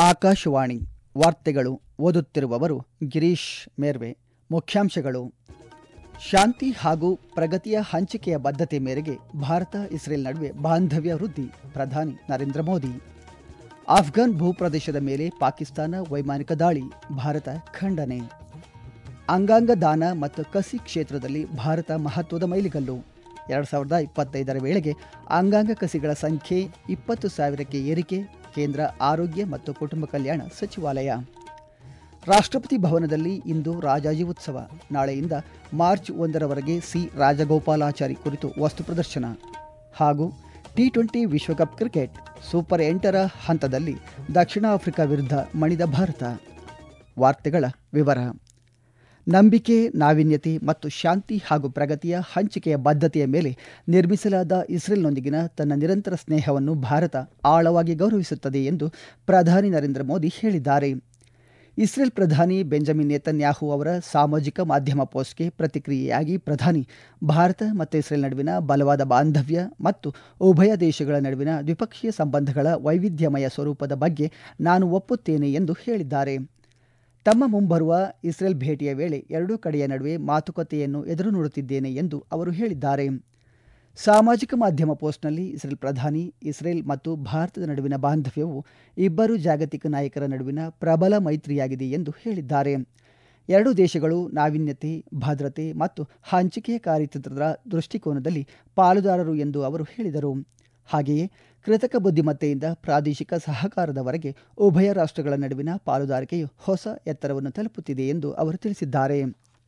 ಆಕಾಶವಾಣಿ ವಾರ್ತೆಗಳು ಓದುತ್ತಿರುವವರು ಗಿರೀಶ್ ಮೇರ್ವೆ ಮುಖ್ಯಾಂಶಗಳು ಶಾಂತಿ ಹಾಗೂ ಪ್ರಗತಿಯ ಹಂಚಿಕೆಯ ಬದ್ಧತೆ ಮೇರೆಗೆ ಭಾರತ ಇಸ್ರೇಲ್ ನಡುವೆ ಬಾಂಧವ್ಯ ವೃದ್ಧಿ ಪ್ರಧಾನಿ ನರೇಂದ್ರ ಮೋದಿ ಆಫ್ಘಾನ್ ಭೂಪ್ರದೇಶದ ಮೇಲೆ ಪಾಕಿಸ್ತಾನ ವೈಮಾನಿಕ ದಾಳಿ ಭಾರತ ಖಂಡನೆ ಅಂಗಾಂಗ ದಾನ ಮತ್ತು ಕಸಿ ಕ್ಷೇತ್ರದಲ್ಲಿ ಭಾರತ ಮಹತ್ವದ ಮೈಲಿಗಲ್ಲು ಎರಡು ಸಾವಿರದ ಇಪ್ಪತ್ತೈದರ ವೇಳೆಗೆ ಅಂಗಾಂಗ ಕಸಿಗಳ ಸಂಖ್ಯೆ ಇಪ್ಪತ್ತು ಸಾವಿರಕ್ಕೆ ಏರಿಕೆ ಕೇಂದ್ರ ಆರೋಗ್ಯ ಮತ್ತು ಕುಟುಂಬ ಕಲ್ಯಾಣ ಸಚಿವಾಲಯ ರಾಷ್ಟ್ರಪತಿ ಭವನದಲ್ಲಿ ಇಂದು ರಾಜಾಜಿ ಉತ್ಸವ ನಾಳೆಯಿಂದ ಮಾರ್ಚ್ ಒಂದರವರೆಗೆ ಸಿ ರಾಜಗೋಪಾಲಾಚಾರಿ ಕುರಿತು ವಸ್ತು ಪ್ರದರ್ಶನ ಹಾಗೂ ಟಿ ಟ್ವೆಂಟಿ ವಿಶ್ವಕಪ್ ಕ್ರಿಕೆಟ್ ಸೂಪರ್ ಎಂಟರ ಹಂತದಲ್ಲಿ ದಕ್ಷಿಣ ಆಫ್ರಿಕಾ ವಿರುದ್ಧ ಮಣಿದ ಭಾರತ ವಾರ್ತೆಗಳ ವಿವರ ನಂಬಿಕೆ ನಾವೀನ್ಯತೆ ಮತ್ತು ಶಾಂತಿ ಹಾಗೂ ಪ್ರಗತಿಯ ಹಂಚಿಕೆಯ ಬದ್ಧತೆಯ ಮೇಲೆ ನಿರ್ಮಿಸಲಾದ ಇಸ್ರೇಲ್ನೊಂದಿಗಿನ ತನ್ನ ನಿರಂತರ ಸ್ನೇಹವನ್ನು ಭಾರತ ಆಳವಾಗಿ ಗೌರವಿಸುತ್ತದೆ ಎಂದು ಪ್ರಧಾನಿ ನರೇಂದ್ರ ಮೋದಿ ಹೇಳಿದ್ದಾರೆ ಇಸ್ರೇಲ್ ಪ್ರಧಾನಿ ಬೆಂಜಮಿನ್ ನೇತನ್ಯಾಹು ಅವರ ಸಾಮಾಜಿಕ ಮಾಧ್ಯಮ ಪೋಸ್ಟ್ಗೆ ಪ್ರತಿಕ್ರಿಯೆಯಾಗಿ ಪ್ರಧಾನಿ ಭಾರತ ಮತ್ತು ಇಸ್ರೇಲ್ ನಡುವಿನ ಬಲವಾದ ಬಾಂಧವ್ಯ ಮತ್ತು ಉಭಯ ದೇಶಗಳ ನಡುವಿನ ದ್ವಿಪಕ್ಷೀಯ ಸಂಬಂಧಗಳ ವೈವಿಧ್ಯಮಯ ಸ್ವರೂಪದ ಬಗ್ಗೆ ನಾನು ಒಪ್ಪುತ್ತೇನೆ ಎಂದು ಹೇಳಿದ್ದಾರೆ ತಮ್ಮ ಮುಂಬರುವ ಇಸ್ರೇಲ್ ಭೇಟಿಯ ವೇಳೆ ಎರಡೂ ಕಡೆಯ ನಡುವೆ ಮಾತುಕತೆಯನ್ನು ಎದುರು ನೋಡುತ್ತಿದ್ದೇನೆ ಎಂದು ಅವರು ಹೇಳಿದ್ದಾರೆ ಸಾಮಾಜಿಕ ಮಾಧ್ಯಮ ಪೋಸ್ಟ್ನಲ್ಲಿ ಇಸ್ರೇಲ್ ಪ್ರಧಾನಿ ಇಸ್ರೇಲ್ ಮತ್ತು ಭಾರತದ ನಡುವಿನ ಬಾಂಧವ್ಯವು ಇಬ್ಬರು ಜಾಗತಿಕ ನಾಯಕರ ನಡುವಿನ ಪ್ರಬಲ ಮೈತ್ರಿಯಾಗಿದೆ ಎಂದು ಹೇಳಿದ್ದಾರೆ ಎರಡೂ ದೇಶಗಳು ನಾವೀನ್ಯತೆ ಭದ್ರತೆ ಮತ್ತು ಹಂಚಿಕೆಯ ಕಾರ್ಯತಂತ್ರದ ದೃಷ್ಟಿಕೋನದಲ್ಲಿ ಪಾಲುದಾರರು ಎಂದು ಅವರು ಹೇಳಿದರು ಹಾಗೆಯೇ ಕೃತಕ ಬುದ್ಧಿಮತ್ತೆಯಿಂದ ಪ್ರಾದೇಶಿಕ ಸಹಕಾರದವರೆಗೆ ಉಭಯ ರಾಷ್ಟ್ರಗಳ ನಡುವಿನ ಪಾಲುದಾರಿಕೆಯು ಹೊಸ ಎತ್ತರವನ್ನು ತಲುಪುತ್ತಿದೆ ಎಂದು ಅವರು ತಿಳಿಸಿದ್ದಾರೆ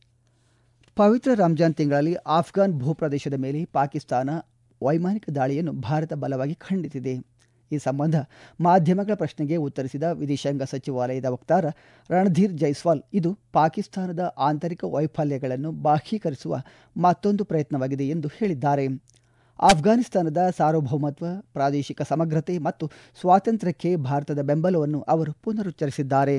ಪವಿತ್ರ ರಂಜಾನ್ ತಿಂಗಳಲ್ಲಿ ಆಫ್ಘಾನ್ ಭೂಪ್ರದೇಶದ ಮೇಲೆ ಪಾಕಿಸ್ತಾನ ವೈಮಾನಿಕ ದಾಳಿಯನ್ನು ಭಾರತ ಬಲವಾಗಿ ಖಂಡಿಸಿದೆ ಈ ಸಂಬಂಧ ಮಾಧ್ಯಮಗಳ ಪ್ರಶ್ನೆಗೆ ಉತ್ತರಿಸಿದ ವಿದೇಶಾಂಗ ಸಚಿವಾಲಯದ ವಕ್ತಾರ ರಣಧೀರ್ ಜೈಸ್ವಾಲ್ ಇದು ಪಾಕಿಸ್ತಾನದ ಆಂತರಿಕ ವೈಫಲ್ಯಗಳನ್ನು ಬಾಹ್ಯೀಕರಿಸುವ ಮತ್ತೊಂದು ಪ್ರಯತ್ನವಾಗಿದೆ ಎಂದು ಹೇಳಿದ್ದಾರೆ ಆಫ್ಘಾನಿಸ್ತಾನದ ಸಾರ್ವಭೌಮತ್ವ ಪ್ರಾದೇಶಿಕ ಸಮಗ್ರತೆ ಮತ್ತು ಸ್ವಾತಂತ್ರ್ಯಕ್ಕೆ ಭಾರತದ ಬೆಂಬಲವನ್ನು ಅವರು ಪುನರುಚ್ಚರಿಸಿದ್ದಾರೆ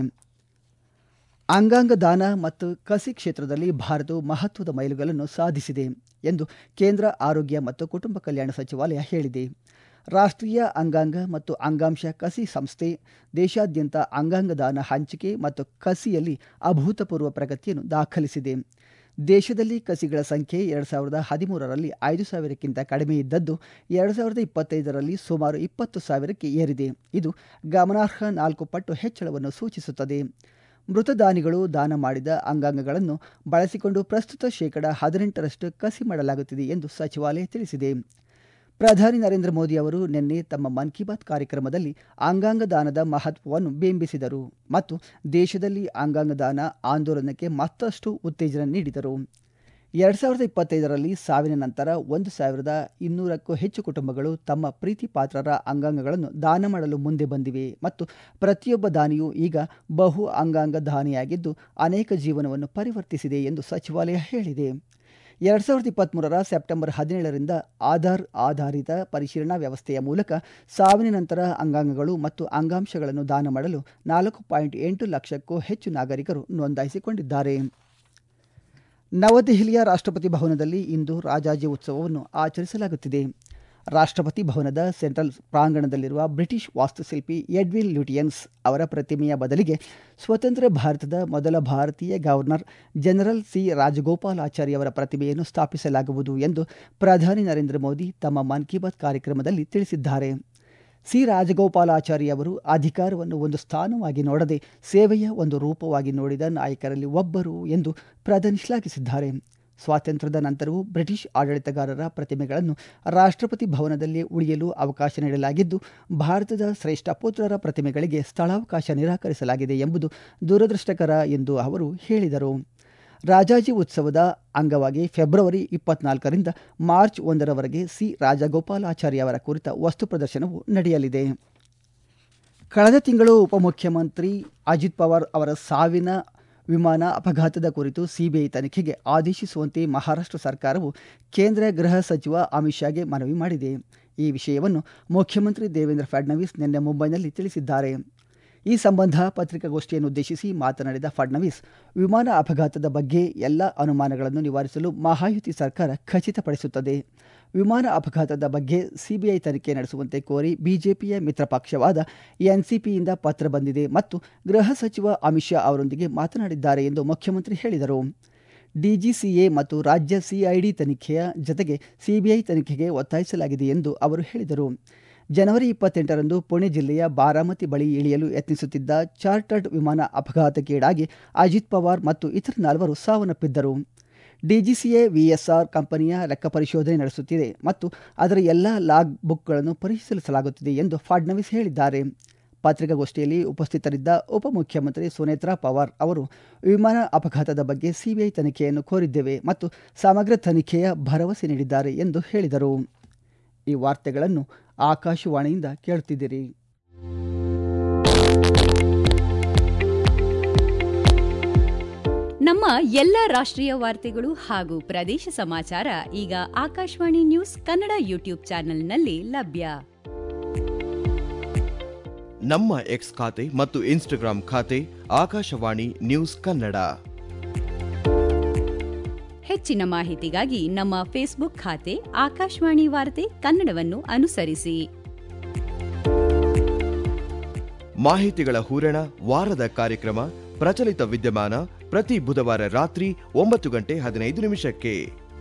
ಅಂಗಾಂಗ ದಾನ ಮತ್ತು ಕಸಿ ಕ್ಷೇತ್ರದಲ್ಲಿ ಭಾರತವು ಮಹತ್ವದ ಮೈಲುಗಲ್ಲನ್ನು ಸಾಧಿಸಿದೆ ಎಂದು ಕೇಂದ್ರ ಆರೋಗ್ಯ ಮತ್ತು ಕುಟುಂಬ ಕಲ್ಯಾಣ ಸಚಿವಾಲಯ ಹೇಳಿದೆ ರಾಷ್ಟ್ರೀಯ ಅಂಗಾಂಗ ಮತ್ತು ಅಂಗಾಂಶ ಕಸಿ ಸಂಸ್ಥೆ ದೇಶಾದ್ಯಂತ ಅಂಗಾಂಗ ದಾನ ಹಂಚಿಕೆ ಮತ್ತು ಕಸಿಯಲ್ಲಿ ಅಭೂತಪೂರ್ವ ಪ್ರಗತಿಯನ್ನು ದಾಖಲಿಸಿದೆ ದೇಶದಲ್ಲಿ ಕಸಿಗಳ ಸಂಖ್ಯೆ ಎರಡು ಸಾವಿರದ ಹದಿಮೂರರಲ್ಲಿ ಐದು ಸಾವಿರಕ್ಕಿಂತ ಕಡಿಮೆ ಇದ್ದದ್ದು ಎರಡು ಸಾವಿರದ ಇಪ್ಪತ್ತೈದರಲ್ಲಿ ಸುಮಾರು ಇಪ್ಪತ್ತು ಸಾವಿರಕ್ಕೆ ಏರಿದೆ ಇದು ಗಮನಾರ್ಹ ನಾಲ್ಕು ಪಟ್ಟು ಹೆಚ್ಚಳವನ್ನು ಸೂಚಿಸುತ್ತದೆ ಮೃತದಾನಿಗಳು ದಾನ ಮಾಡಿದ ಅಂಗಾಂಗಗಳನ್ನು ಬಳಸಿಕೊಂಡು ಪ್ರಸ್ತುತ ಶೇಕಡ ಹದಿನೆಂಟರಷ್ಟು ಕಸಿ ಮಾಡಲಾಗುತ್ತಿದೆ ಎಂದು ಸಚಿವಾಲಯ ತಿಳಿಸಿದೆ ಪ್ರಧಾನಿ ನರೇಂದ್ರ ಮೋದಿ ಅವರು ನಿನ್ನೆ ತಮ್ಮ ಮನ್ ಕಿ ಬಾತ್ ಕಾರ್ಯಕ್ರಮದಲ್ಲಿ ಅಂಗಾಂಗ ದಾನದ ಮಹತ್ವವನ್ನು ಬಿಂಬಿಸಿದರು ಮತ್ತು ದೇಶದಲ್ಲಿ ಅಂಗಾಂಗ ದಾನ ಆಂದೋಲನಕ್ಕೆ ಮತ್ತಷ್ಟು ಉತ್ತೇಜನ ನೀಡಿದರು ಎರಡು ಸಾವಿರದ ಇಪ್ಪತ್ತೈದರಲ್ಲಿ ಸಾವಿನ ನಂತರ ಒಂದು ಸಾವಿರದ ಇನ್ನೂರಕ್ಕೂ ಹೆಚ್ಚು ಕುಟುಂಬಗಳು ತಮ್ಮ ಪ್ರೀತಿ ಪಾತ್ರರ ಅಂಗಾಂಗಗಳನ್ನು ದಾನ ಮಾಡಲು ಮುಂದೆ ಬಂದಿವೆ ಮತ್ತು ಪ್ರತಿಯೊಬ್ಬ ದಾನಿಯೂ ಈಗ ಬಹು ಅಂಗಾಂಗ ದಾನಿಯಾಗಿದ್ದು ಅನೇಕ ಜೀವನವನ್ನು ಪರಿವರ್ತಿಸಿದೆ ಎಂದು ಸಚಿವಾಲಯ ಹೇಳಿದೆ ಎರಡು ಸಾವಿರದ ಇಪ್ಪತ್ತ್ಮೂರರ ಸೆಪ್ಟೆಂಬರ್ ಹದಿನೇಳರಿಂದ ಆಧಾರ್ ಆಧಾರಿತ ಪರಿಶೀಲನಾ ವ್ಯವಸ್ಥೆಯ ಮೂಲಕ ಸಾವಿನ ನಂತರ ಅಂಗಾಂಗಗಳು ಮತ್ತು ಅಂಗಾಂಶಗಳನ್ನು ದಾನ ಮಾಡಲು ನಾಲ್ಕು ಪಾಯಿಂಟ್ ಎಂಟು ಲಕ್ಷಕ್ಕೂ ಹೆಚ್ಚು ನಾಗರಿಕರು ನೋಂದಾಯಿಸಿಕೊಂಡಿದ್ದಾರೆ ನವದೆಹಲಿಯ ರಾಷ್ಟ್ರಪತಿ ಭವನದಲ್ಲಿ ಇಂದು ರಾಜಾಜಿ ಉತ್ಸವವನ್ನು ಆಚರಿಸಲಾಗುತ್ತಿದೆ ರಾಷ್ಟ್ರಪತಿ ಭವನದ ಸೆಂಟ್ರಲ್ ಪ್ರಾಂಗಣದಲ್ಲಿರುವ ಬ್ರಿಟಿಷ್ ವಾಸ್ತುಶಿಲ್ಪಿ ಎಡ್ವಿನ್ ಲ್ಯೂಟಿಯನ್ಸ್ ಅವರ ಪ್ರತಿಮೆಯ ಬದಲಿಗೆ ಸ್ವತಂತ್ರ ಭಾರತದ ಮೊದಲ ಭಾರತೀಯ ಗವರ್ನರ್ ಜನರಲ್ ಸಿ ರಾಜಗೋಪಾಲಾಚಾರಿ ಅವರ ಪ್ರತಿಮೆಯನ್ನು ಸ್ಥಾಪಿಸಲಾಗುವುದು ಎಂದು ಪ್ರಧಾನಿ ನರೇಂದ್ರ ಮೋದಿ ತಮ್ಮ ಮನ್ ಕಿ ಬಾತ್ ಕಾರ್ಯಕ್ರಮದಲ್ಲಿ ತಿಳಿಸಿದ್ದಾರೆ ಸಿ ರಾಜಗೋಪಾಲಾಚಾರಿ ಅವರು ಅಧಿಕಾರವನ್ನು ಒಂದು ಸ್ಥಾನವಾಗಿ ನೋಡದೆ ಸೇವೆಯ ಒಂದು ರೂಪವಾಗಿ ನೋಡಿದ ನಾಯಕರಲ್ಲಿ ಒಬ್ಬರು ಎಂದು ಪ್ರಧಾನಿ ಶ್ಲಾಘಿಸಿದ್ದಾರೆ ಸ್ವಾತಂತ್ರ್ಯದ ನಂತರವೂ ಬ್ರಿಟಿಷ್ ಆಡಳಿತಗಾರರ ಪ್ರತಿಮೆಗಳನ್ನು ರಾಷ್ಟ್ರಪತಿ ಭವನದಲ್ಲಿ ಉಳಿಯಲು ಅವಕಾಶ ನೀಡಲಾಗಿದ್ದು ಭಾರತದ ಶ್ರೇಷ್ಠ ಪುತ್ರರ ಪ್ರತಿಮೆಗಳಿಗೆ ಸ್ಥಳಾವಕಾಶ ನಿರಾಕರಿಸಲಾಗಿದೆ ಎಂಬುದು ದುರದೃಷ್ಟಕರ ಎಂದು ಅವರು ಹೇಳಿದರು ರಾಜಾಜಿ ಉತ್ಸವದ ಅಂಗವಾಗಿ ಫೆಬ್ರವರಿ ಇಪ್ಪತ್ನಾಲ್ಕರಿಂದ ಮಾರ್ಚ್ ಒಂದರವರೆಗೆ ಸಿ ರಾಜಗೋಪಾಲಾಚಾರಿ ಅವರ ಕುರಿತ ವಸ್ತು ಪ್ರದರ್ಶನವು ನಡೆಯಲಿದೆ ಕಳೆದ ತಿಂಗಳು ಉಪಮುಖ್ಯಮಂತ್ರಿ ಅಜಿತ್ ಪವಾರ್ ಅವರ ಸಾವಿನ ವಿಮಾನ ಅಪಘಾತದ ಕುರಿತು ಸಿಬಿಐ ತನಿಖೆಗೆ ಆದೇಶಿಸುವಂತೆ ಮಹಾರಾಷ್ಟ್ರ ಸರ್ಕಾರವು ಕೇಂದ್ರ ಗೃಹ ಸಚಿವ ಅಮಿತ್ ಶಾಗೆ ಮನವಿ ಮಾಡಿದೆ ಈ ವಿಷಯವನ್ನು ಮುಖ್ಯಮಂತ್ರಿ ದೇವೇಂದ್ರ ಫಡ್ನವೀಸ್ ನಿನ್ನೆ ಮುಂಬೈನಲ್ಲಿ ತಿಳಿಸಿದ್ದಾರೆ ಈ ಸಂಬಂಧ ಪತ್ರಿಕಾಗೋಷ್ಠಿಯನ್ನು ಉದ್ದೇಶಿಸಿ ಮಾತನಾಡಿದ ಫಡ್ನವೀಸ್ ವಿಮಾನ ಅಪಘಾತದ ಬಗ್ಗೆ ಎಲ್ಲ ಅನುಮಾನಗಳನ್ನು ನಿವಾರಿಸಲು ಮಹಾಯುತಿ ಸರ್ಕಾರ ಖಚಿತಪಡಿಸುತ್ತದೆ ವಿಮಾನ ಅಪಘಾತದ ಬಗ್ಗೆ ಸಿಬಿಐ ತನಿಖೆ ನಡೆಸುವಂತೆ ಕೋರಿ ಬಿಜೆಪಿಯ ಮಿತ್ರ ಪಕ್ಷವಾದ ಎನ್ಸಿಪಿಯಿಂದ ಪತ್ರ ಬಂದಿದೆ ಮತ್ತು ಗೃಹ ಸಚಿವ ಅಮಿತ್ ಶಾ ಅವರೊಂದಿಗೆ ಮಾತನಾಡಿದ್ದಾರೆ ಎಂದು ಮುಖ್ಯಮಂತ್ರಿ ಹೇಳಿದರು ಡಿಜಿಸಿಎ ಮತ್ತು ರಾಜ್ಯ ಸಿಐಡಿ ತನಿಖೆಯ ಜತೆಗೆ ಸಿಬಿಐ ತನಿಖೆಗೆ ಒತ್ತಾಯಿಸಲಾಗಿದೆ ಎಂದು ಅವರು ಹೇಳಿದರು ಜನವರಿ ಇಪ್ಪತ್ತೆಂಟರಂದು ಪುಣೆ ಜಿಲ್ಲೆಯ ಬಾರಾಮತಿ ಬಳಿ ಇಳಿಯಲು ಯತ್ನಿಸುತ್ತಿದ್ದ ಚಾರ್ಟರ್ಡ್ ವಿಮಾನ ಅಪಘಾತಕ್ಕೀಡಾಗಿ ಅಜಿತ್ ಪವಾರ್ ಮತ್ತು ಇತರ ನಾಲ್ವರು ಸಾವನ್ನಪ್ಪಿದ್ದರು ಡಿಜಿಸಿಎ ವಿಎಸ್ಆರ್ ಕಂಪನಿಯ ಲೆಕ್ಕ ಪರಿಶೋಧನೆ ನಡೆಸುತ್ತಿದೆ ಮತ್ತು ಅದರ ಎಲ್ಲ ಲಾಗ್ ಬುಕ್ಗಳನ್ನು ಪರಿಶೀಲಿಸಲಾಗುತ್ತಿದೆ ಎಂದು ಫಡ್ನವೀಸ್ ಹೇಳಿದ್ದಾರೆ ಪತ್ರಿಕಾಗೋಷ್ಠಿಯಲ್ಲಿ ಉಪಸ್ಥಿತರಿದ್ದ ಉಪಮುಖ್ಯಮಂತ್ರಿ ಸುನೇತ್ರಾ ಪವಾರ್ ಅವರು ವಿಮಾನ ಅಪಘಾತದ ಬಗ್ಗೆ ಸಿಬಿಐ ತನಿಖೆಯನ್ನು ಕೋರಿದ್ದೇವೆ ಮತ್ತು ಸಮಗ್ರ ತನಿಖೆಯ ಭರವಸೆ ನೀಡಿದ್ದಾರೆ ಎಂದು ಹೇಳಿದರು ಈ ವಾರ್ತೆಗಳನ್ನು ಆಕಾಶವಾಣಿಯಿಂದ ಕೇಳುತ್ತಿದ್ದೀರಿ ನಮ್ಮ ಎಲ್ಲ ರಾಷ್ಟ್ರೀಯ ವಾರ್ತೆಗಳು ಹಾಗೂ ಪ್ರದೇಶ ಸಮಾಚಾರ ಈಗ ಆಕಾಶವಾಣಿ ನ್ಯೂಸ್ ಕನ್ನಡ ಯೂಟ್ಯೂಬ್ ಚಾನೆಲ್ನಲ್ಲಿ ಲಭ್ಯ ನಮ್ಮ ಎಕ್ಸ್ ಖಾತೆ ಮತ್ತು ಇನ್ಸ್ಟಾಗ್ರಾಂ ಖಾತೆ ಆಕಾಶವಾಣಿ ನ್ಯೂಸ್ ಕನ್ನಡ ಹೆಚ್ಚಿನ ಮಾಹಿತಿಗಾಗಿ ನಮ್ಮ ಫೇಸ್ಬುಕ್ ಖಾತೆ ಆಕಾಶವಾಣಿ ವಾರ್ತೆ ಕನ್ನಡವನ್ನು ಅನುಸರಿಸಿ ಮಾಹಿತಿಗಳ ಹೂರಣ ವಾರದ ಕಾರ್ಯಕ್ರಮ ಪ್ರಚಲಿತ ವಿದ್ಯಮಾನ ಪ್ರತಿ ಬುಧವಾರ ರಾತ್ರಿ ಒಂಬತ್ತು ಗಂಟೆ ಹದಿನೈದು ನಿಮಿಷಕ್ಕೆ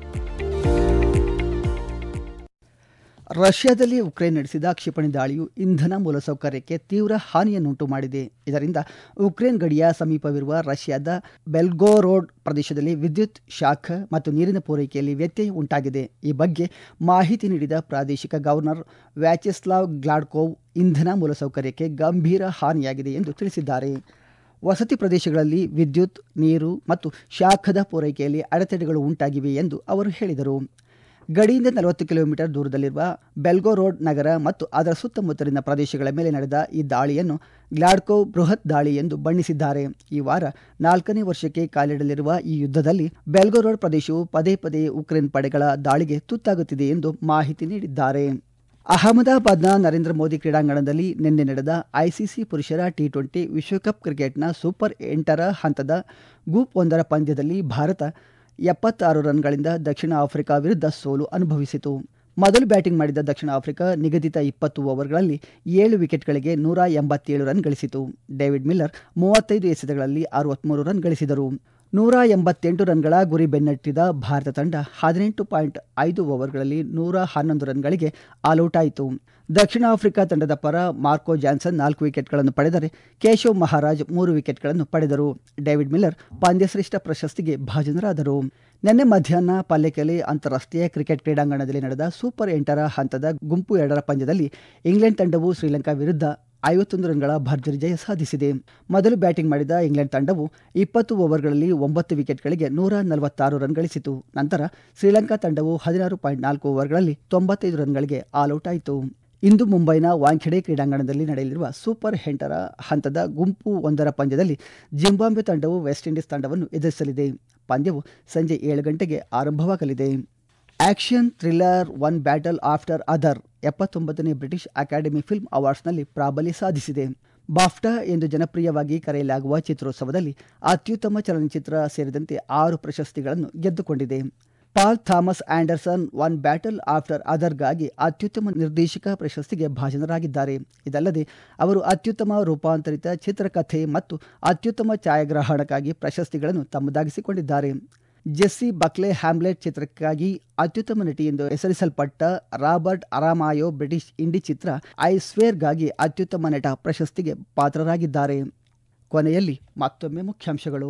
ರಷ್ಯಾದಲ್ಲಿ ಉಕ್ರೇನ್ ನಡೆಸಿದ ಕ್ಷಿಪಣಿ ದಾಳಿಯು ಇಂಧನ ಮೂಲಸೌಕರ್ಯಕ್ಕೆ ತೀವ್ರ ಹಾನಿಯನ್ನುಂಟು ಮಾಡಿದೆ ಇದರಿಂದ ಉಕ್ರೇನ್ ಗಡಿಯ ಸಮೀಪವಿರುವ ರಷ್ಯಾದ ಬೆಲ್ಗೋರೋಡ್ ಪ್ರದೇಶದಲ್ಲಿ ವಿದ್ಯುತ್ ಶಾಖ ಮತ್ತು ನೀರಿನ ಪೂರೈಕೆಯಲ್ಲಿ ವ್ಯತ್ಯಯ ಉಂಟಾಗಿದೆ ಈ ಬಗ್ಗೆ ಮಾಹಿತಿ ನೀಡಿದ ಪ್ರಾದೇಶಿಕ ಗವರ್ನರ್ ವ್ಯಾಚೆಸ್ಲಾವ್ ಗ್ಲಾಡ್ಕೋವ್ ಇಂಧನ ಮೂಲಸೌಕರ್ಯಕ್ಕೆ ಗಂಭೀರ ಹಾನಿಯಾಗಿದೆ ಎಂದು ತಿಳಿಸಿದ್ದಾರೆ ವಸತಿ ಪ್ರದೇಶಗಳಲ್ಲಿ ವಿದ್ಯುತ್ ನೀರು ಮತ್ತು ಶಾಖದ ಪೂರೈಕೆಯಲ್ಲಿ ಅಡೆತಡೆಗಳು ಉಂಟಾಗಿವೆ ಎಂದು ಅವರು ಹೇಳಿದರು ಗಡಿಯಿಂದ ನಲವತ್ತು ಕಿಲೋಮೀಟರ್ ದೂರದಲ್ಲಿರುವ ಬೆಲ್ಗೋರೋಡ್ ನಗರ ಮತ್ತು ಅದರ ಸುತ್ತಮುತ್ತಲಿನ ಪ್ರದೇಶಗಳ ಮೇಲೆ ನಡೆದ ಈ ದಾಳಿಯನ್ನು ಗ್ಲಾಡ್ಕೋ ಬೃಹತ್ ದಾಳಿ ಎಂದು ಬಣ್ಣಿಸಿದ್ದಾರೆ ಈ ವಾರ ನಾಲ್ಕನೇ ವರ್ಷಕ್ಕೆ ಕಾಲಿಡಲಿರುವ ಈ ಯುದ್ಧದಲ್ಲಿ ಬೆಲ್ಗೋರೋಡ್ ಪ್ರದೇಶವು ಪದೇ ಪದೇ ಉಕ್ರೇನ್ ಪಡೆಗಳ ದಾಳಿಗೆ ತುತ್ತಾಗುತ್ತಿದೆ ಎಂದು ಮಾಹಿತಿ ನೀಡಿದ್ದಾರೆ ಅಹಮದಾಬಾದ್ನ ನರೇಂದ್ರ ಮೋದಿ ಕ್ರೀಡಾಂಗಣದಲ್ಲಿ ನಿನ್ನೆ ನಡೆದ ಐಸಿಸಿ ಪುರುಷರ ಟಿ ಟ್ವೆಂಟಿ ವಿಶ್ವಕಪ್ ಕ್ರಿಕೆಟ್ನ ಸೂಪರ್ ಎಂಟರ ಹಂತದ ಗ್ರೂಪ್ ಒಂದರ ಪಂದ್ಯದಲ್ಲಿ ಭಾರತ ಎಪ್ಪತ್ತಾರು ರನ್ಗಳಿಂದ ದಕ್ಷಿಣ ಆಫ್ರಿಕಾ ವಿರುದ್ಧ ಸೋಲು ಅನುಭವಿಸಿತು ಮೊದಲು ಬ್ಯಾಟಿಂಗ್ ಮಾಡಿದ ದಕ್ಷಿಣ ಆಫ್ರಿಕಾ ನಿಗದಿತ ಇಪ್ಪತ್ತು ಓವರ್ಗಳಲ್ಲಿ ಏಳು ವಿಕೆಟ್ಗಳಿಗೆ ನೂರ ಎಂಬತ್ತೇಳು ರನ್ ಗಳಿಸಿತು ಡೇವಿಡ್ ಮಿಲ್ಲರ್ ಮೂವತ್ತೈದು ಎಸೆತಗಳಲ್ಲಿ ಅರವತ್ಮೂರು ರನ್ ಗಳಿಸಿದರು ನೂರ ಎಂಬತ್ತೆಂಟು ರನ್ಗಳ ಗುರಿ ಬೆನ್ನಟ್ಟಿದ ಭಾರತ ತಂಡ ಹದಿನೆಂಟು ಪಾಯಿಂಟ್ ಐದು ಓವರ್ಗಳಲ್ಲಿ ನೂರ ಹನ್ನೊಂದು ರನ್ಗಳಿಗೆ ಆಲ್ಔಟ್ ಆಯಿತು ದಕ್ಷಿಣ ಆಫ್ರಿಕಾ ತಂಡದ ಪರ ಮಾರ್ಕೋ ಜಾನ್ಸನ್ ನಾಲ್ಕು ವಿಕೆಟ್ಗಳನ್ನು ಪಡೆದರೆ ಕೇಶವ್ ಮಹಾರಾಜ್ ಮೂರು ವಿಕೆಟ್ಗಳನ್ನು ಪಡೆದರು ಡೇವಿಡ್ ಮಿಲ್ಲರ್ ಪಂದ್ಯಶ್ರೇಷ್ಠ ಪ್ರಶಸ್ತಿಗೆ ಭಾಜನರಾದರು ನಿನ್ನೆ ಮಧ್ಯಾಹ್ನ ಪಲ್ಲೆಕೆಲೆ ಅಂತಾರಾಷ್ಟ್ರೀಯ ಕ್ರಿಕೆಟ್ ಕ್ರೀಡಾಂಗಣದಲ್ಲಿ ನಡೆದ ಸೂಪರ್ ಎಂಟರ ಹಂತದ ಗುಂಪು ಎರಡರ ಪಂದ್ಯದಲ್ಲಿ ಇಂಗ್ಲೆಂಡ್ ತಂಡವು ಶ್ರೀಲಂಕಾ ವಿರುದ್ಧ ಐವತ್ತೊಂದು ರನ್ಗಳ ಭರ್ಜರಿ ಜಯ ಸಾಧಿಸಿದೆ ಮೊದಲು ಬ್ಯಾಟಿಂಗ್ ಮಾಡಿದ ಇಂಗ್ಲೆಂಡ್ ತಂಡವು ಇಪ್ಪತ್ತು ಓವರ್ಗಳಲ್ಲಿ ಒಂಬತ್ತು ವಿಕೆಟ್ಗಳಿಗೆ ನೂರ ನಲವತ್ತಾರು ರನ್ ಗಳಿಸಿತು ನಂತರ ಶ್ರೀಲಂಕಾ ತಂಡವು ಹದಿನಾರು ಪಾಯಿಂಟ್ ನಾಲ್ಕು ಓವರ್ಗಳಲ್ಲಿ ತೊಂಬತ್ತೈದು ರನ್ಗಳಿಗೆ ಆಲ್ಔಟ್ ಆಯಿತು ಇಂದು ಮುಂಬೈನ ವಾಂಖೆಡೆ ಕ್ರೀಡಾಂಗಣದಲ್ಲಿ ನಡೆಯಲಿರುವ ಸೂಪರ್ ಎಂಟರ ಹಂತದ ಗುಂಪು ಒಂದರ ಪಂದ್ಯದಲ್ಲಿ ಜಿಂಬಾಬ್ವೆ ತಂಡವು ವೆಸ್ಟ್ ಇಂಡೀಸ್ ತಂಡವನ್ನು ಎದುರಿಸಲಿದೆ ಪಂದ್ಯವು ಸಂಜೆ ಏಳು ಗಂಟೆಗೆ ಆರಂಭವಾಗಲಿದೆ action thriller One Battle After Other ಎಪ್ಪತ್ತೊಂಬತ್ತನೇ ಬ್ರಿಟಿಷ್ ಅಕಾಡೆಮಿ ಫಿಲ್ಮ್ ಅವಾರ್ಡ್ಸ್ನಲ್ಲಿ ಪ್ರಾಬಲ್ಯ ಸಾಧಿಸಿದೆ ಬಾಫ್ಟಾ ಎಂದು ಜನಪ್ರಿಯವಾಗಿ ಕರೆಯಲಾಗುವ ಚಿತ್ರೋತ್ಸವದಲ್ಲಿ ಅತ್ಯುತ್ತಮ ಚಲನಚಿತ್ರ ಸೇರಿದಂತೆ ಆರು ಪ್ರಶಸ್ತಿಗಳನ್ನು ಗೆದ್ದುಕೊಂಡಿದೆ Paul Thomas Anderson One Battle After ಅದರ್ಗಾಗಿ ಅತ್ಯುತ್ತಮ ನಿರ್ದೇಶಕ ಪ್ರಶಸ್ತಿಗೆ ಭಾಜನರಾಗಿದ್ದಾರೆ ಇದಲ್ಲದೆ ಅವರು ಅತ್ಯುತ್ತಮ ರೂಪಾಂತರಿತ ಚಿತ್ರಕಥೆ ಮತ್ತು ಅತ್ಯುತ್ತಮ ಛಾಯಾಗ್ರಹಣಕ್ಕಾಗಿ ಪ್ರಶಸ್ತಿಗಳನ್ನು ತಮ್ಮದಾಗಿಸಿಕೊಂಡಿದ್ದಾರೆ ಜೆಸ್ಸಿ ಬಕ್ಲೆ ಹ್ಯಾಮ್ಲೆಟ್ ಚಿತ್ರಕ್ಕಾಗಿ ಅತ್ಯುತ್ತಮ ನಟಿ ಎಂದು ಹೆಸರಿಸಲ್ಪಟ್ಟ ರಾಬರ್ಟ್ ಅರಾಮಾಯೋ ಬ್ರಿಟಿಷ್ ಇಂಡಿ ಚಿತ್ರ ಐ ಸ್ವೇರ್ಗಾಗಿ ಅತ್ಯುತ್ತಮ ನಟ ಪ್ರಶಸ್ತಿಗೆ ಪಾತ್ರರಾಗಿದ್ದಾರೆ ಕೊನೆಯಲ್ಲಿ ಮತ್ತೊಮ್ಮೆ ಮುಖ್ಯಾಂಶಗಳು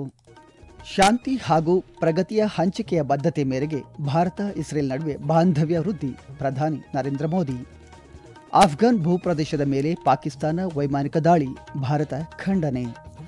ಶಾಂತಿ ಹಾಗೂ ಪ್ರಗತಿಯ ಹಂಚಿಕೆಯ ಬದ್ಧತೆ ಮೇರೆಗೆ ಭಾರತ ಇಸ್ರೇಲ್ ನಡುವೆ ಬಾಂಧವ್ಯ ವೃದ್ಧಿ ಪ್ರಧಾನಿ ನರೇಂದ್ರ ಮೋದಿ ಆಫ್ಘಾನ್ ಭೂಪ್ರದೇಶದ ಮೇಲೆ ಪಾಕಿಸ್ತಾನ ವೈಮಾನಿಕ ದಾಳಿ ಭಾರತ ಖಂಡನೆ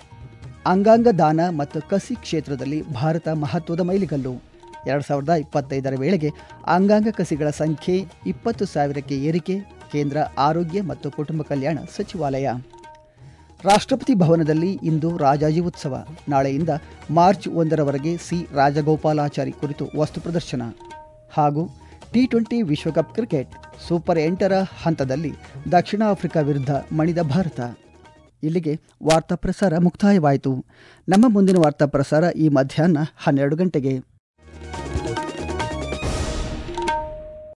ಅಂಗಾಂಗ ದಾನ ಮತ್ತು ಕಸಿ ಕ್ಷೇತ್ರದಲ್ಲಿ ಭಾರತ ಮಹತ್ವದ ಮೈಲಿಗಲ್ಲು ಎರಡು ಸಾವಿರದ ಇಪ್ಪತ್ತೈದರ ವೇಳೆಗೆ ಅಂಗಾಂಗ ಕಸಿಗಳ ಸಂಖ್ಯೆ ಇಪ್ಪತ್ತು ಸಾವಿರಕ್ಕೆ ಏರಿಕೆ ಕೇಂದ್ರ ಆರೋಗ್ಯ ಮತ್ತು ಕುಟುಂಬ ಕಲ್ಯಾಣ ಸಚಿವಾಲಯ ರಾಷ್ಟ್ರಪತಿ ಭವನದಲ್ಲಿ ಇಂದು ರಾಜಾಜಿ ಉತ್ಸವ ನಾಳೆಯಿಂದ ಮಾರ್ಚ್ ಒಂದರವರೆಗೆ ಸಿ ರಾಜಗೋಪಾಲಾಚಾರಿ ಕುರಿತು ವಸ್ತು ಪ್ರದರ್ಶನ ಹಾಗೂ ಟಿ ಟ್ವೆಂಟಿ ವಿಶ್ವಕಪ್ ಕ್ರಿಕೆಟ್ ಸೂಪರ್ ಎಂಟರ ಹಂತದಲ್ಲಿ ದಕ್ಷಿಣ ಆಫ್ರಿಕಾ ವಿರುದ್ಧ ಮಣಿದ ಭಾರತ ಇಲ್ಲಿಗೆ ವಾರ್ತಾ ಪ್ರಸಾರ ಮುಕ್ತಾಯವಾಯಿತು ನಮ್ಮ ಮುಂದಿನ ವಾರ್ತಾ ಪ್ರಸಾರ ಈ ಮಧ್ಯಾಹ್ನ ಹನ್ನೆರಡು ಗಂಟೆಗೆ